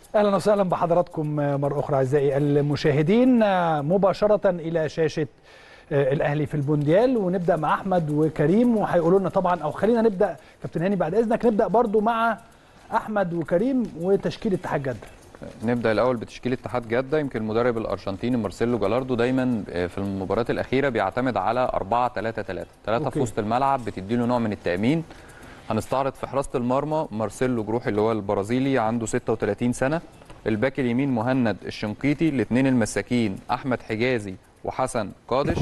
اهلا وسهلا بحضراتكم مره اخرى اعزائي المشاهدين مباشره الى شاشه الاهلي في المونديال ونبدا مع احمد وكريم وهيقولوا لنا طبعا او خلينا نبدا كابتن هاني بعد اذنك نبدا برضو مع احمد وكريم وتشكيل اتحاد جده نبدا الاول بتشكيل اتحاد جده يمكن المدرب الارجنتيني مارسيلو جالاردو دايما في المباريات الاخيره بيعتمد على 4 3 3 3 في وسط الملعب بتدي له نوع من التامين هنستعرض في حراسه المرمى مارسيلو جروح اللي هو البرازيلي عنده 36 سنه الباك اليمين مهند الشنقيطي الاثنين المساكين احمد حجازي وحسن قادش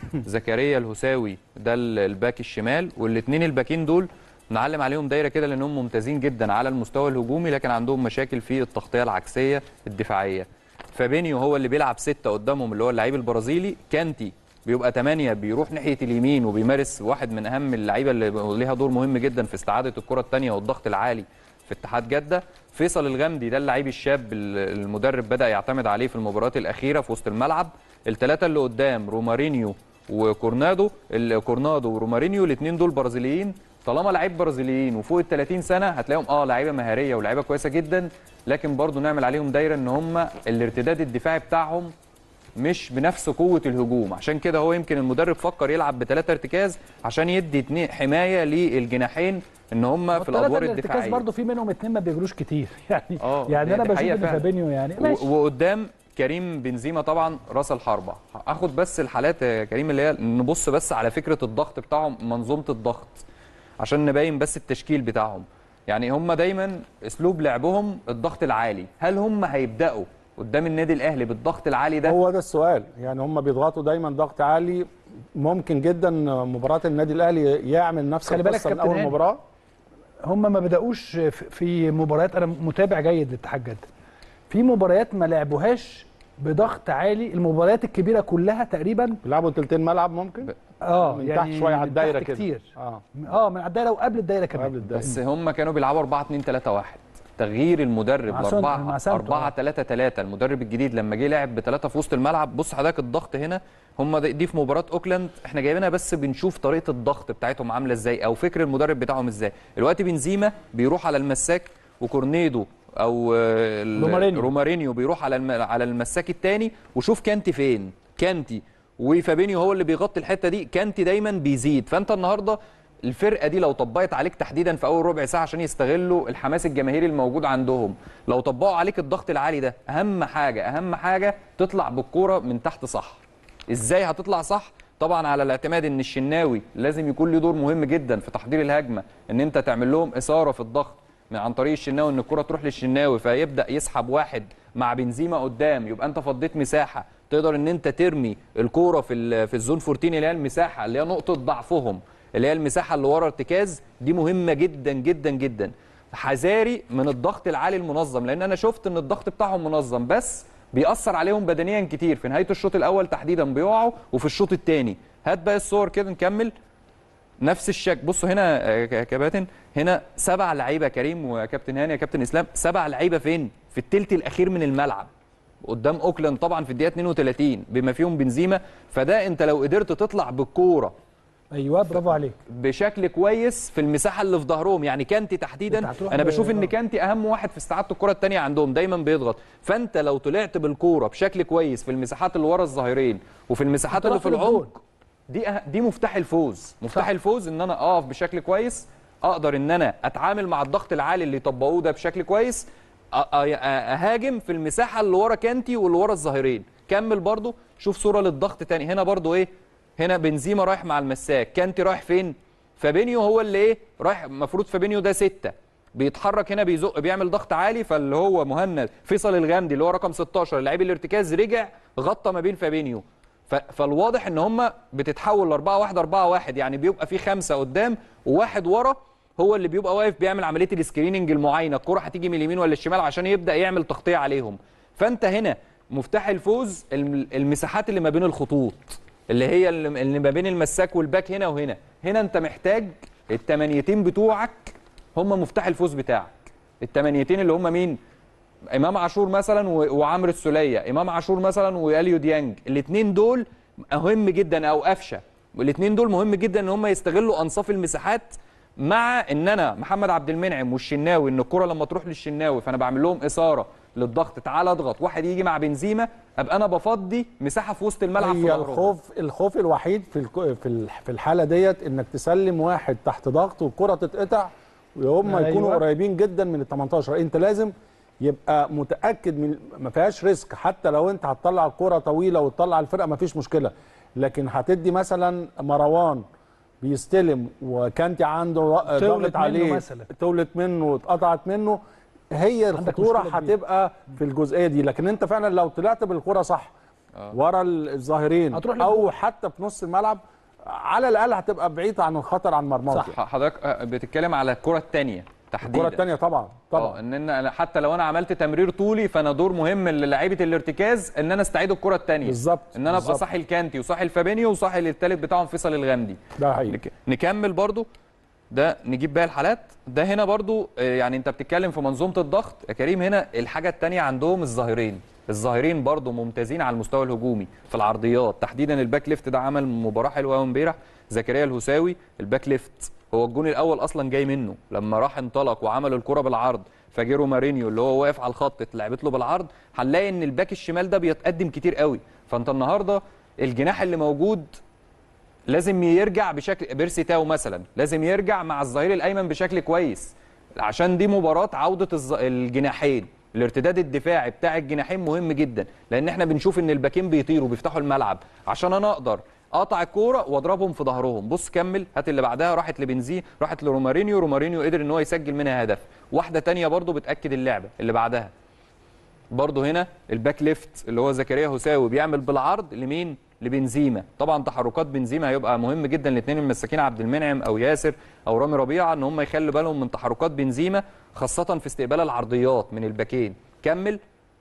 زكريا الهساوي ده الباك الشمال والاثنين الباكين دول نعلم عليهم دايره كده لانهم ممتازين جدا على المستوى الهجومي لكن عندهم مشاكل في التغطيه العكسيه الدفاعيه فابينيو هو اللي بيلعب ستة قدامهم اللي هو اللعيب البرازيلي كانتي بيبقى 8 بيروح ناحيه اليمين وبيمارس واحد من اهم اللعيبه اللي ليها دور مهم جدا في استعاده الكره الثانيه والضغط العالي في اتحاد جده فيصل الغامدي ده اللعيب الشاب المدرب بدا يعتمد عليه في المباريات الاخيره في وسط الملعب الثلاثه اللي قدام رومارينيو وكورنادو كورنادو ورومارينيو الاثنين دول برازيليين طالما لعيب برازيليين وفوق ال 30 سنه هتلاقيهم اه لعيبه مهاريه ولاعيبه كويسه جدا لكن برضو نعمل عليهم دايره ان هم الارتداد الدفاعي بتاعهم مش بنفس قوه الهجوم عشان كده هو يمكن المدرب فكر يلعب بثلاثه ارتكاز عشان يدي اتنين حمايه للجناحين ان هم في الادوار الدفاعيه برضو في منهم اثنين ما بيجروش كتير يعني آه يعني انا بشوف ان فابينيو يعني ماشي وقدام كريم بنزيما طبعا راس الحربه اخد بس الحالات يا كريم اللي هي نبص بس على فكره الضغط بتاعهم منظومه الضغط عشان نبين بس التشكيل بتاعهم يعني هم دايما اسلوب لعبهم الضغط العالي هل هم هيبداوا قدام النادي الاهلي بالضغط العالي ده هو ده السؤال يعني هم بيضغطوا دايما ضغط عالي ممكن جدا مباراه النادي الاهلي يعمل نفس القصه من اول مباراه هم ما بداوش في مباريات انا متابع جيد لاتحاد جده في مباريات ما لعبوهاش بضغط عالي المباريات الكبيره كلها تقريبا بيلعبوا تلتين ملعب ممكن اه من يعني تحت شويه على الدايره كده كتير اه اه من على الدايره وقبل الدايره كمان قبل الدايرة. بس هم كانوا بيلعبوا 4 2 3 1 تغيير المدرب ل 4 4 3 3 المدرب الجديد لما جه لعب بثلاثه في وسط الملعب بص حضرتك الضغط هنا هم دي في مباراه اوكلاند احنا جايبينها بس بنشوف طريقه الضغط بتاعتهم عامله ازاي او فكر المدرب بتاعهم ازاي الوقت بنزيما بيروح على المساك وكورنيدو او رومارينيو, رومارينيو بيروح على على المساك الثاني وشوف كانتي فين كانتي وفابينيو هو اللي بيغطي الحته دي كانتي دايما بيزيد فانت النهارده الفرقه دي لو طبقت عليك تحديدا في اول ربع ساعه عشان يستغلوا الحماس الجماهيري الموجود عندهم لو طبقوا عليك الضغط العالي ده اهم حاجه اهم حاجه تطلع بالكوره من تحت صح ازاي هتطلع صح طبعا على الاعتماد ان الشناوي لازم يكون له دور مهم جدا في تحضير الهجمه ان انت تعمل لهم اثاره في الضغط من عن طريق الشناوي ان الكره تروح للشناوي فيبدا يسحب واحد مع بنزيما قدام يبقى انت فضيت مساحه تقدر ان انت ترمي الكوره في في الزون 14 اللي هي المساحه اللي هي نقطه ضعفهم اللي هي المساحه اللي ورا ارتكاز دي مهمه جدا جدا جدا حذاري من الضغط العالي المنظم لان انا شفت ان الضغط بتاعهم منظم بس بيأثر عليهم بدنيا كتير في نهايه الشوط الاول تحديدا بيقعوا وفي الشوط الثاني هات بقى الصور كده نكمل نفس الشكل بصوا هنا يا كباتن هنا سبع لعيبه كريم وكابتن هاني يا كابتن اسلام سبع لعيبه فين في الثلث الاخير من الملعب قدام اوكلاند طبعا في الدقيقه 32 بما فيهم بنزيما فده انت لو قدرت تطلع بالكوره ايوه برافو عليك بشكل كويس في المساحه اللي في ظهرهم يعني كانتي تحديدا انا بشوف ان كانتي اهم واحد في استعاده الكره الثانيه عندهم دايما بيضغط فانت لو طلعت بالكوره بشكل كويس في المساحات اللي ورا الظهيرين وفي المساحات اللي في العمق دي أه... دي مفتاح الفوز مفتاح صح. الفوز ان انا اقف بشكل كويس اقدر ان انا اتعامل مع الضغط العالي اللي طبقوه ده بشكل كويس اهاجم في المساحه اللي ورا كانتي واللي ورا الظهيرين كمل برضو شوف صوره للضغط تاني هنا برضو ايه هنا بنزيما رايح مع المساك كانتي رايح فين فابينيو هو اللي ايه رايح المفروض فابينيو ده ستة بيتحرك هنا بيزق بيعمل ضغط عالي فاللي هو مهند فيصل الغامدي اللي هو رقم 16 لعيب الارتكاز رجع غطى ما بين فابينيو فالواضح ان هم بتتحول ل 4 1 4 1 يعني بيبقى في خمسه قدام وواحد ورا هو اللي بيبقى واقف بيعمل عمليه السكريننج المعاينه الكره هتيجي من اليمين ولا الشمال عشان يبدا يعمل تغطيه عليهم فانت هنا مفتاح الفوز المساحات اللي ما بين الخطوط اللي هي اللي ما بين المساك والباك هنا وهنا هنا انت محتاج التمانيتين بتوعك هم مفتاح الفوز بتاعك التمانيتين اللي هم مين امام عاشور مثلا وعمرو السوليه امام عاشور مثلا واليو ديانج الاثنين دول مهم جدا او قفشه الاثنين دول مهم جدا ان هم يستغلوا انصاف المساحات مع ان انا محمد عبد المنعم والشناوي ان الكره لما تروح للشناوي فانا بعمل لهم اثاره للضغط تعال اضغط واحد يجي مع بنزيما ابقى انا بفضي مساحه في وسط الملعب في هي ظهرهم. الخوف الخوف الوحيد في الك- في ال- في الحاله ديت انك تسلم واحد تحت ضغط والكره تتقطع وهم أيوة. يكونوا قريبين جدا من ال 18 انت لازم يبقى متاكد من ما فيهاش ريسك حتى لو انت هتطلع الكره طويله وتطلع الفرقه ما فيش مشكله لكن هتدي مثلا مروان بيستلم وكانتي عنده ضغط تولت منه عليه مثلا. تولت منه واتقطعت منه هي عندك الخطوره مشكلة كبيرة. هتبقى في الجزئيه دي لكن انت فعلا لو طلعت بالكره صح ورا الظاهرين هتروح او للجول. حتى في نص الملعب على الاقل هتبقى بعيد عن الخطر عن مرماك صح. يعني. حضرتك آه، بتتكلم على الكره الثانيه تحديدا الكره الثانيه طبعا اه طبعا ان انا حتى لو انا عملت تمرير طولي فانا دور مهم للاعيبه الارتكاز ان انا استعيد الكره الثانيه بالظبط، ان انا ابقى بالظبط. صاحي الكانتي وصاحي الفابينيو وصاحي للثالث بتاعهم فيصل الغامدي ده حقيقي نك- نكمل برضو ده نجيب باقي الحالات ده هنا برضو آه، يعني انت بتتكلم في منظومه الضغط يا كريم هنا الحاجه الثانيه عندهم الظاهرين الظاهرين برضو ممتازين على المستوى الهجومي في العرضيات تحديدا الباك ليفت ده عمل مباراه حلوه قوي امبارح زكريا الهساوي الباك ليفت هو الجون الاول اصلا جاي منه لما راح انطلق وعمل الكره بالعرض فاجيرو مارينيو اللي هو واقف على الخط اتلعبت له بالعرض هنلاقي ان الباك الشمال ده بيتقدم كتير قوي فانت النهارده الجناح اللي موجود لازم يرجع بشكل بيرسي تاو مثلا لازم يرجع مع الظهير الايمن بشكل كويس عشان دي مباراه عوده الز... الجناحين الارتداد الدفاعي بتاع الجناحين مهم جدا لان احنا بنشوف ان الباكين بيطيروا بيفتحوا الملعب عشان انا اقدر اقطع الكوره واضربهم في ظهرهم بص كمل هات اللي بعدها راحت لبنزي راحت لرومارينيو رومارينيو قدر ان هو يسجل منها هدف واحده تانية برضو بتاكد اللعبه اللي بعدها برضه هنا الباك ليفت اللي هو زكريا هساوي بيعمل بالعرض لمين؟ لبنزيما طبعا تحركات بنزيما هيبقى مهم جدا الاثنين المساكين عبد المنعم او ياسر او رامي ربيعه ان هم يخلوا بالهم من تحركات بنزيما خاصه في استقبال العرضيات من الباكين كمل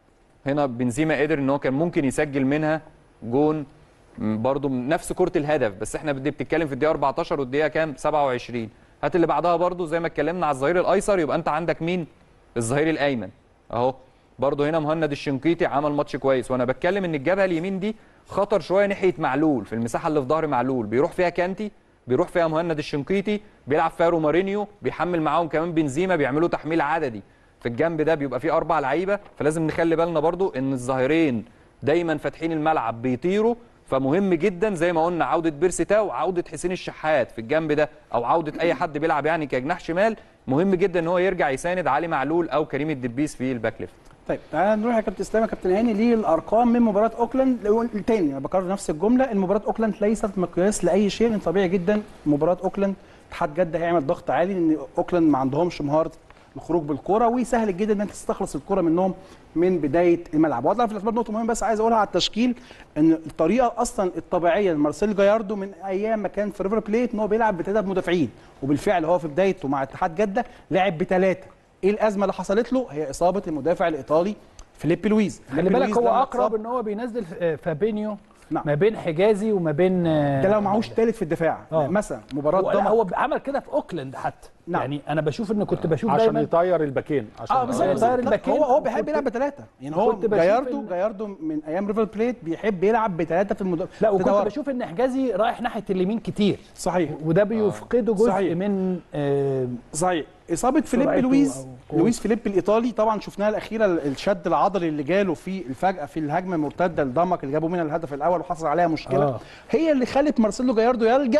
هنا بنزيما قدر ان هو كان ممكن يسجل منها جون م، برضه من نفس كره الهدف بس احنا بدي بتتكلم في الدقيقه 14 والدقيقه كام 27 هات اللي بعدها برضه زي ما اتكلمنا على الظهير الايسر يبقى انت عندك مين الظهير الايمن اهو برضه هنا مهند الشنقيطي عمل ماتش كويس وانا بتكلم ان الجبهه اليمين دي خطر شويه ناحيه معلول في المساحه اللي في ظهر معلول بيروح فيها كانتي بيروح فيها مهند الشنقيطي بيلعب فيها رومارينيو بيحمل معاهم كمان بنزيما بيعملوا تحميل عددي في الجنب ده بيبقى فيه اربع لعيبه فلازم نخلي بالنا برضو ان الظاهرين دايما فاتحين الملعب بيطيروا فمهم جدا زي ما قلنا عوده بيرسي تاو عوده حسين الشحات في الجنب ده او عوده اي حد بيلعب يعني كجناح شمال مهم جدا ان هو يرجع يساند علي معلول او كريم الدبيس في الباك ليفت طيب تعالى نروح يا كابتن اسلام يا كابتن هاني للارقام من مباراه اوكلاند تاني انا بكرر نفس الجمله ان مباراه اوكلاند ليست مقياس لاي شيء لان طبيعي جدا مباراه اوكلاند اتحاد جده هيعمل ضغط عالي لان اوكلاند ما عندهمش مهاره الخروج بالكره وسهل جدا ان انت تستخلص الكره منهم من بدايه الملعب واضح في الاسباب نقطه مهمه بس عايز اقولها على التشكيل ان الطريقه اصلا الطبيعيه لمارسيل جاياردو من ايام ما كان في ريفر بليت ان هو بيلعب بثلاث مدافعين وبالفعل هو في بدايته مع اتحاد جده لعب بثلاثه ايه الازمه اللي حصلت له هي اصابه المدافع الايطالي فيليبي لويز خلي فيليبي بالك لويز هو لما اقرب اتصاب- ان هو بينزل آه، فابينيو نعم. ما بين حجازي وما بين آه، ده لو معهوش ثالث في الدفاع آه. مثلا مباراه هو, لا ضمك هو عمل كده في اوكلاند حتى نعم. يعني انا بشوف ان كنت بشوف عشان دايما يطير الباكين عشان اه بالظبط يطير بالظبط. لا، الباكين. هو هو بيحب وكنت- يلعب بثلاثه يعني هو كنت بشوف جاياردو إن- جاياردو من ايام ريفر بليت بيحب يلعب بثلاثه في المدافع لا وكنت بشوف ان حجازي رايح ناحيه اليمين كتير صحيح وده بيفقده جزء صحيح. من آه، صحيح اصابه فيليب سرعته لويز أو قوته. لويس فيليب الايطالي طبعا شفناها الاخيره الشد العضلي اللي جاله في الفجاه في الهجمه المرتده لضمك اللي جابوا منها الهدف الاول وحصل عليها مشكله آه. هي اللي خلت مارسيلو جاياردو يلجا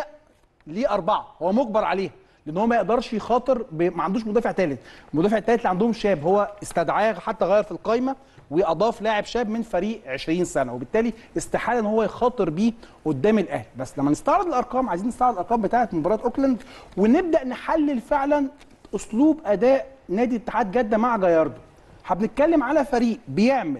لاربعه هو مجبر عليها لان هو ما يقدرش يخاطر ب... ما عندوش مدافع ثالث المدافع الثالث اللي عندهم شاب هو استدعاه حتى غير في القايمه واضاف لاعب شاب من فريق 20 سنه وبالتالي استحاله ان هو يخاطر بيه قدام الاهلي بس لما نستعرض الارقام عايزين نستعرض الارقام بتاعه مباراه اوكلاند ونبدا نحلل فعلا اسلوب اداء نادي اتحاد جده مع جاياردو هنتكلم على فريق بيعمل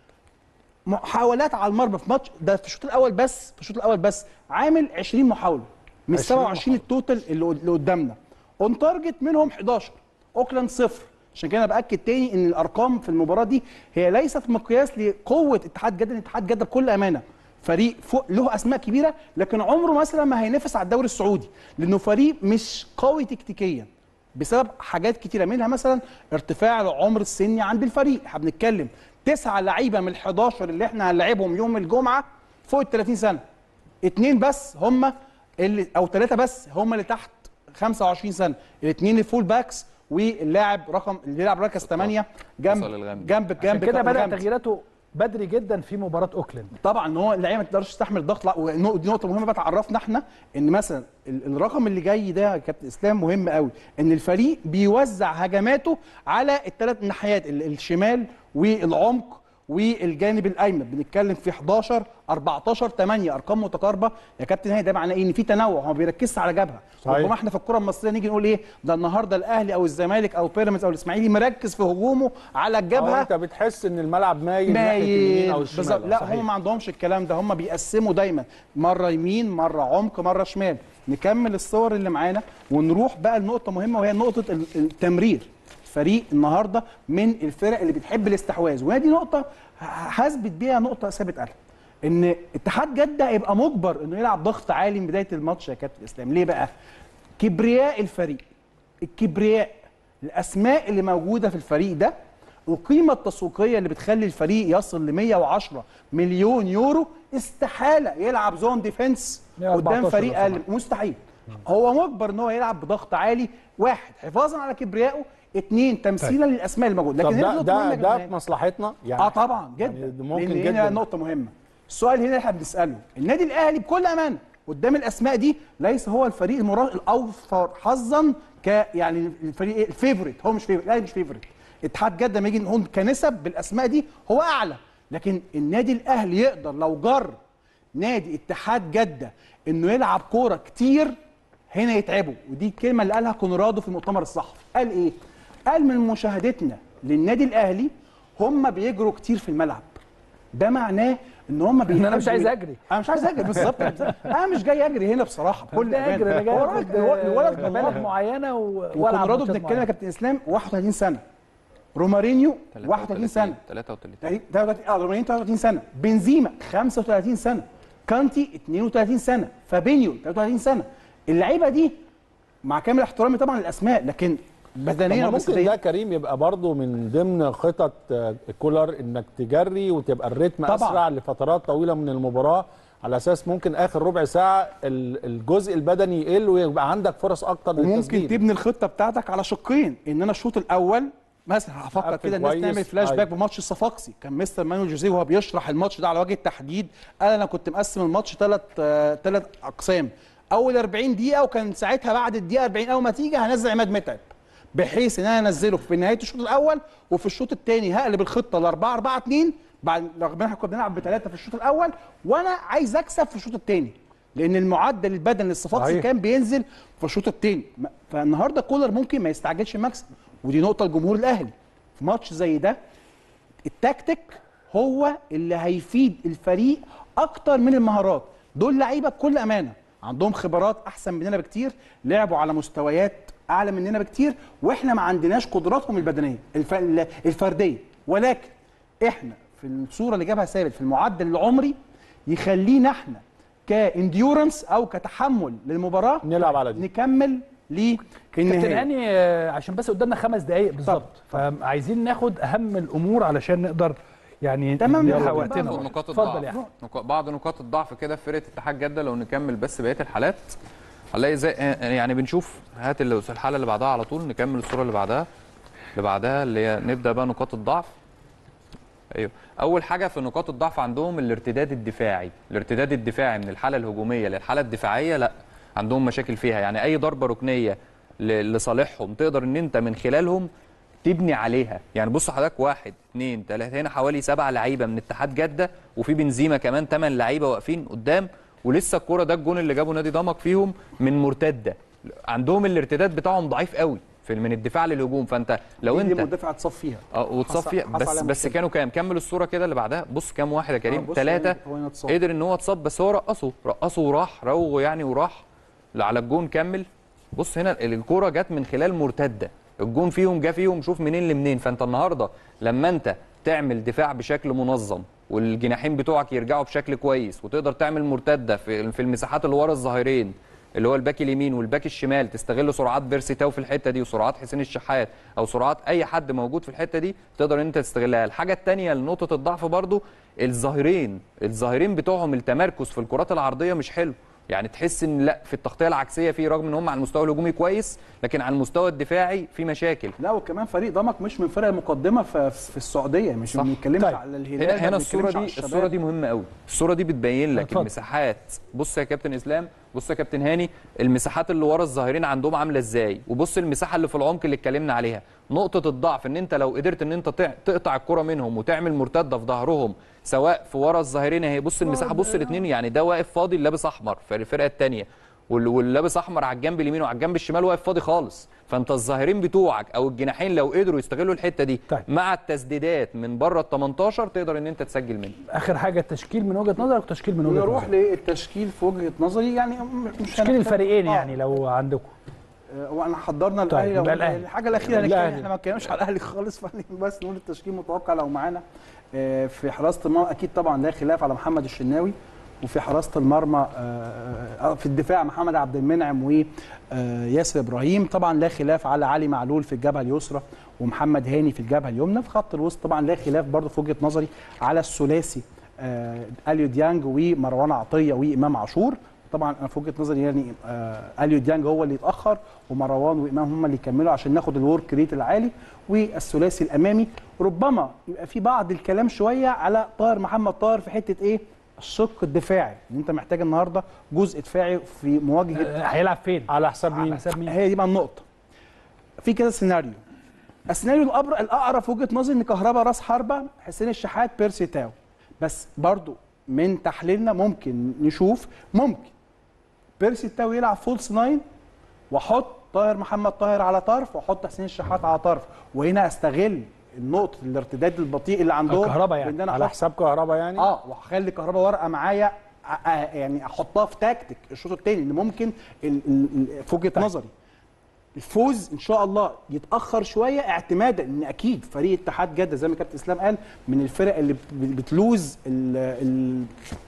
محاولات على المرمى في ماتش ده في الشوط الاول بس في الشوط الاول بس عامل 20 محاوله من 27 التوتال اللي اللي قدامنا اون تارجت منهم 11 اوكلاند صفر عشان كده انا باكد تاني ان الارقام في المباراه دي هي ليست مقياس لقوه اتحاد جده اتحاد جده بكل امانه فريق فوق له اسماء كبيره لكن عمره مثلا ما هينافس على الدوري السعودي لانه فريق مش قوي تكتيكيا بسبب حاجات كتيره منها مثلا ارتفاع العمر السني عند الفريق احنا بنتكلم تسعه لعيبه من ال 11 اللي احنا هنلاعبهم يوم الجمعه فوق ال 30 سنه اتنين بس هم اللي او ثلاثه بس هم اللي تحت 25 سنه الاثنين الفول باكس واللاعب رقم اللي بيلعب مركز 8 جنب وصل الغامدي. جنب عشان جنب كده بدا الغامدي. تغييراته بدري جدا في مباراه اوكلاند طبعا ان هو اللعيبه ما تقدرش تستحمل الضغط لا والنق- دي نقطه مهمه بقى تعرفنا احنا ان مثلا ال- الرقم اللي جاي ده يا كابتن اسلام مهم قوي ان الفريق بيوزع هجماته على الثلاث ناحيات ال- الشمال والعمق والجانب الايمن بنتكلم في 11 14 8 ارقام متقاربه يا كابتن هاني ده معناه ايه ان في تنوع هو ما بيركزش على جبهه صحيح. ربما احنا في الكره المصريه نيجي نقول ايه ده النهارده الاهلي او الزمالك او بيراميدز او الاسماعيلي مركز في هجومه على أو الجبهه انت بتحس ان الملعب مايل ناحيه اليمين مايل او بالظبط الشمال لا صحيح. هم ما عندهمش الكلام ده هم بيقسموا دايما مره يمين مره عمق مره شمال نكمل الصور اللي معانا ونروح بقى لنقطه مهمه وهي نقطه ال- التمرير فريق النهارده من الفرق اللي بتحب الاستحواذ وهي دي نقطه ه- هثبت بيها نقطه ثابت قالها ان اتحاد جده هيبقى مجبر انه يلعب ضغط عالي من بدايه الماتش يا كابتن اسلام ليه بقى كبرياء الفريق الكبرياء الاسماء اللي موجوده في الفريق ده القيمه التسويقيه اللي بتخلي الفريق يصل ل 110 مليون يورو استحاله يلعب زون ديفense 114 قدام فريق لو اقل مستحيل هو مجبر ان هو يلعب بضغط عالي واحد حفاظا على كبريائه اثنين تمثيلا للاسماء الموجوده طب لكن هنا ده نقطة مهمة ده يا ده كابتن في مصلحتنا يعني اه طبعا جدا يعني يعني ممكن ممكن جداً. هنا نقطه مهمه السؤال هنا اللي احنا بنساله النادي الاهلي بكل امانه قدام الاسماء دي ليس هو الفريق المرا... الاوفر حظا ك يعني الفريق إيه؟ الفيفوريت هو مش فيفوريت الاهلي مش فيفوريت اتحاد جده لما يجي نقول كنسب بالاسماء دي هو اعلى لكن النادي الاهلي يقدر لو جر نادي اتحاد جده انه يلعب كوره كتير هنا يتعبوا ودي الكلمه اللي قالها كونرادو في المؤتمر الصحفي قال ايه قال من مشاهدتنا للنادي الاهلي هم بيجروا كتير في الملعب ده معناه ان هم إن أنا مش بيحبوا- عايز أجري. انا مش عايز اجري بالظبط انا مش جاي اجري هنا بصراحه بكل ده اجري انا جاي هو اخد راجل- الولد الولد مبالغ والله. معينه و- والعب وكونرادو ماتشات بنتكلم يا معينة. كابتن اسلام 31 سنه رومارينيو 31 سنه 33 33 اه رومارينيو 33 سنه بنزيما 35 سنه كانتي 32 سنه فابينيو 33 سنه اللعيبه دي مع كامل احترامي طبعا للاسماء لكن طب بدنيا ما ممكن وجسديا ده كريم يبقى برضه من ضمن خطط آه، كولر انك تجري وتبقى الريتم طبعاً. اسرع لفترات طويله من المباراه على اساس ممكن اخر ربع ساعه ال- الجزء البدني يقل ويبقى عندك فرص اكتر وممكن للتسجيل تبني الخطه بتاعتك على شقين ان انا الشوط الاول مثلا هفكر أقفل كده الناس كويس. تعمل فلاش باك أيوة. بماتش الصفاقسي كان مستر مانويل جوزيه وهو بيشرح الماتش ده على وجه التحديد قال انا كنت مقسم الماتش ثلاث ثلاث اقسام اول 40 دقيقه وكان ساعتها بعد الدقيقه 40 اول ما تيجي هنزل عماد متعب بحيث ان انا انزله في نهايه الشوط الاول وفي الشوط الثاني هقلب الخطه ل 4 4 2 بعد رغم ان احنا كنا بنلعب بثلاثه في الشوط الاول وانا عايز اكسب في الشوط الثاني لان المعدل البدني للصفاقسي صحيح. كان بينزل في الشوط الثاني فالنهارده كولر ممكن ما يستعجلش المكسب ودي نقطه لجمهور الاهلي في ماتش زي ده التكتيك هو اللي هيفيد الفريق اكتر من المهارات دول لعيبه بكل امانه عندهم خبرات احسن مننا بكتير لعبوا على مستويات اعلى مننا بكتير واحنا ما عندناش قدراتهم البدنيه الف... الفرديه ولكن احنا في الصوره اللي جابها ثابت في المعدل العمري يخلينا احنا كانديورنس او كتحمل للمباراه نلعب على دي. نكمل كابتن للنهايه هاني آه، عشان بس قدامنا خمس دقائق بالظبط فعايزين ناخد اهم الامور علشان نقدر يعني تمام، نلحق يلا وقتنا ناخد نقاط اتفضل الضعف يا احمد نقا- بعض نقاط الضعف كده في فرقه اتحاد جده لو نكمل بس بقيه الحالات هنلاقي زي يعني بنشوف هات اللي- الحاله اللي بعدها على طول نكمل الصوره اللي بعدها اللي بعدها اللي هي نبدا بقى نقاط الضعف ايوه اول حاجه في نقاط الضعف عندهم الارتداد الدفاعي الارتداد الدفاعي من الحاله الهجوميه للحاله الدفاعيه لا عندهم مشاكل فيها يعني اي ضربه ركنيه ل- لصالحهم تقدر ان انت من خلالهم تبني عليها يعني بص حضرتك واحد اثنين ثلاثة هنا حوالي سبع لعيبة من اتحاد جدة وفي بنزيما كمان ثمان لعيبة واقفين قدام ولسه الكرة ده الجون اللي جابه نادي ضمك فيهم من مرتدة عندهم الارتداد بتاعهم ضعيف قوي في من الدفاع للهجوم فانت لو دي انت المدافع تصف فيها اه وتصفي حصل- حصل بس عليها بس مشكلة. كانوا كام كمل الصوره كده اللي بعدها بص كام واحد يا آه، كريم بص ثلاثه هو هنا اتصاب. قدر ان هو اتصاب بس هو رقصه رقصه وراح روغ يعني وراح على الجون كمل بص هنا الكوره جت من خلال مرتده الجون فيهم جه فيهم شوف منين لمنين فانت النهارده لما انت تعمل دفاع بشكل منظم والجناحين بتوعك يرجعوا بشكل كويس وتقدر تعمل مرتده في في المساحات اللي ورا الظهيرين اللي هو الباك اليمين والباك الشمال تستغل سرعات بيرسي تاو في الحته دي وسرعات حسين الشحات او سرعات اي حد موجود في الحته دي تقدر ان انت تستغلها الحاجه الثانيه لنقطه الضعف برضو الظاهرين الظاهرين بتوعهم التمركز في الكرات العرضيه مش حلو يعني تحس ان لا في التغطيه العكسيه في رغم ان هم على المستوى الهجومي كويس لكن على المستوى الدفاعي في مشاكل لا وكمان فريق ضمك مش من فرق المقدمه في, في السعوديه مش صح. ما بنتكلمش طيب. على الهلال هنا ما هنا الصوره بنتكلمش على دي الشباب. الصوره دي مهمه قوي الصوره دي بتبين لك اتفضل. المساحات بص يا كابتن اسلام بص يا كابتن هاني المساحات اللي ورا الظاهرين عندهم عامله ازاي وبص المساحه اللي في العمق اللي اتكلمنا عليها نقطه الضعف ان انت لو قدرت ان انت تع- تقطع الكره منهم وتعمل مرتده في ظهرهم سواء في ورا الظاهرين اهي بص المساحه بص الاثنين يعني ده واقف فاضي لابس احمر في الفرقه الثانيه واللي لابس احمر على الجنب اليمين وعلى الجنب الشمال واقف فاضي خالص فانت الظاهرين بتوعك او الجناحين لو قدروا يستغلوا الحته دي طيب. مع التسديدات من بره ال 18 تقدر ان انت تسجل منه اخر حاجه التشكيل من وجهه نظرك وتشكيل من وجهه نروح نظرك للتشكيل في وجهه نظري يعني م- مش تشكيل هنختلف. الفريقين آه. يعني لو عندكم آه، وانا حضرنا طيب، الاهلي لو يبقى الأهلي. الحاجه الاخيره هنتكلم الأهلي. احنا ما اتكلمناش على الاهلي خالص فاحنا بس نقول التشكيل متوقع لو معانا آه، في حراسه المرمى اكيد طبعا لا خلاف على محمد الشناوي وفي حراسه المرمى آه، آه، في الدفاع محمد عبد المنعم وياسر ابراهيم طبعا لا خلاف على علي معلول في الجبهه اليسرى ومحمد هاني في الجبهه اليمنى في خط الوسط طبعا لا خلاف برضه في وجهه نظري على الثلاثي آه، اليو ديانج ومروان عطيه وامام عاشور طبعا انا في وجهه نظري يعني آه اليو ديانج هو اللي اتاخر ومروان وامام هم اللي يكملوا عشان ناخد الورك ريت العالي والثلاثي الامامي ربما يبقى في بعض الكلام شويه على طاهر محمد طاهر في حته ايه الشق الدفاعي ان انت محتاج النهارده جزء دفاعي في مواجهه آه، هيلعب فين على حساب على مين؟ حساب مين هي دي بقى النقطه في كذا سيناريو السيناريو الأبر... الاقرب في وجهه نظري ان كهربا راس حربه حسين الشحات بيرسي تاو بس برضو من تحليلنا ممكن نشوف ممكن بيرسي تاو يلعب فولس ناين واحط طاهر محمد طاهر على طرف واحط حسين الشحات على طرف وهنا استغل النقطه الارتداد البطيء اللي عندهم كهربا يعني. بإن انا على أحط حساب كهربا يعني؟ اه وهخلي كهربا ورقه معايا أ- أ- يعني احطها في تاكتيك الشوط الثاني اللي ممكن ال- ال- ال- في وجهه نظري الفوز ان شاء الله يتاخر شويه اعتمادا ان اكيد فريق اتحاد جده زي ما كابتن اسلام قال من الفرق اللي بت- بتلوز ال ال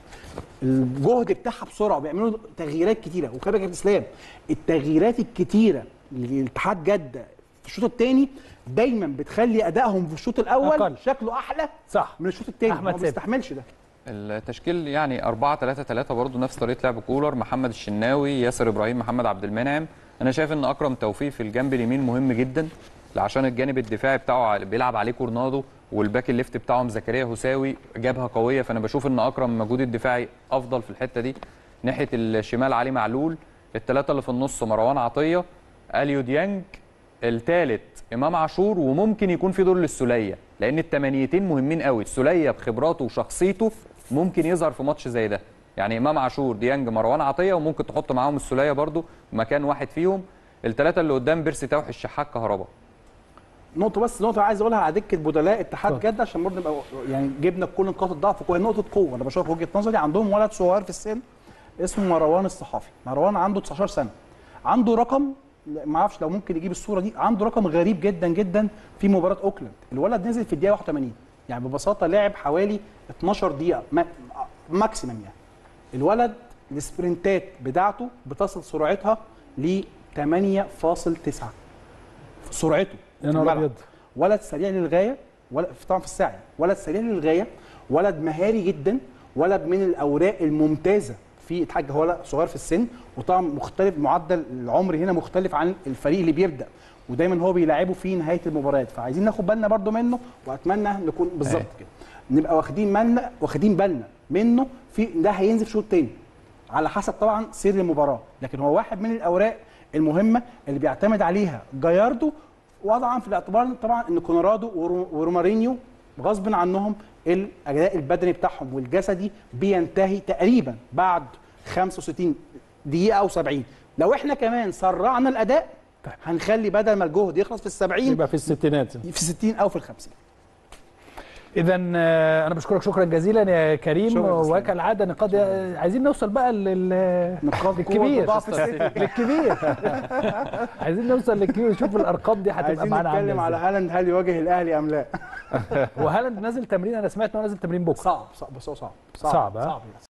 الجهد بتاعها بسرعه وبيعملوا تغييرات كتيره وخلي بالك يا كابتن اسلام التغييرات الكتيره لاتحاد جده في الشوط الثاني دايما بتخلي ادائهم في الشوط الاول أقل. شكله احلى صح من الشوط الثاني أحمد ما سامي. بيستحملش ده التشكيل يعني 4 3 3 برضه نفس طريقه لعب كولر محمد الشناوي ياسر ابراهيم محمد عبد المنعم انا شايف ان اكرم توفيق في الجنب اليمين مهم جدا عشان الجانب الدفاعي بتاعه بيلعب عليه كورنادو والباك الليفت بتاعهم زكريا هساوي جبهه قويه فانا بشوف ان اكرم مجهود الدفاعي افضل في الحته دي ناحيه الشمال علي معلول الثلاثه اللي في النص مروان عطيه اليو ديانج الثالث امام عاشور وممكن يكون في دور للسوليه لان التمانيتين مهمين قوي السوليه بخبراته وشخصيته ممكن يظهر في ماتش زي ده يعني امام عاشور ديانج مروان عطيه وممكن تحط معاهم السوليه برضو مكان واحد فيهم الثلاثه اللي قدام بيرسي توحي الشحات كهربا نقطه بس نقطه عايز اقولها على دكه بدلاء اتحاد اتفضل. جده عشان برضه نبقى يعني جبنا كل نقاط الضعف وهي نقطه قوه انا بشوف وجهه نظري عندهم ولد صغير في السن اسمه مروان الصحافي مروان عنده 19 سنه عنده رقم ما اعرفش لو ممكن يجيب الصوره دي عنده رقم غريب جدا جدا في مباراه اوكلاند الولد نزل في الدقيقه 81 يعني ببساطه لعب حوالي 12 دقيقه ما- ماكسيمم يعني الولد السبرنتات بتاعته بتصل سرعتها ل 8.9 سرعته يا في نهار الملعب. ابيض ولد سريع للغايه ولد طبعا في السعي ولد سريع للغايه ولد مهاري جدا ولد من الاوراق الممتازه في اتحاد هو ولد صغير في السن وطبعا مختلف معدل العمر هنا مختلف عن الفريق اللي بيبدا ودايما هو بيلعبه في نهايه المباريات فعايزين ناخد بالنا برده منه واتمنى نكون بالظبط كده نبقى واخدين بالنا واخدين بالنا منه في ده هينزل في شوط تاني على حسب طبعا سير المباراه لكن هو واحد من الاوراق المهمه اللي بيعتمد عليها جاياردو وضعا في الاعتبار طبعا ان كونرادو ورو- ورومارينيو غصب عنهم الاداء البدني بتاعهم والجسدي بينتهي تقريبا بعد 65 دقيقه او 70 لو احنا كمان سرعنا الاداء هنخلي بدل ما الجهد يخلص في ال 70 يبقى في الستينات في 60 او في ال 50 اذا انا بشكرك شكرا جزيلا يا كريم شكراً جزيلاً. وكالعاده نقاط عايزين نوصل بقى لل نقاط للكبير قوة ضعف السيتي. للكبير عايزين نوصل للكبير نشوف الارقام دي هتبقى عايزين معانا نتكلم على عامله هالاند هل يواجه الاهلي ام لا ازاي وهالاند نازل تمرين انا سمعت انه نازل تمرين بكره صعب صعب بس هو صعب صعب، ها؟ صعب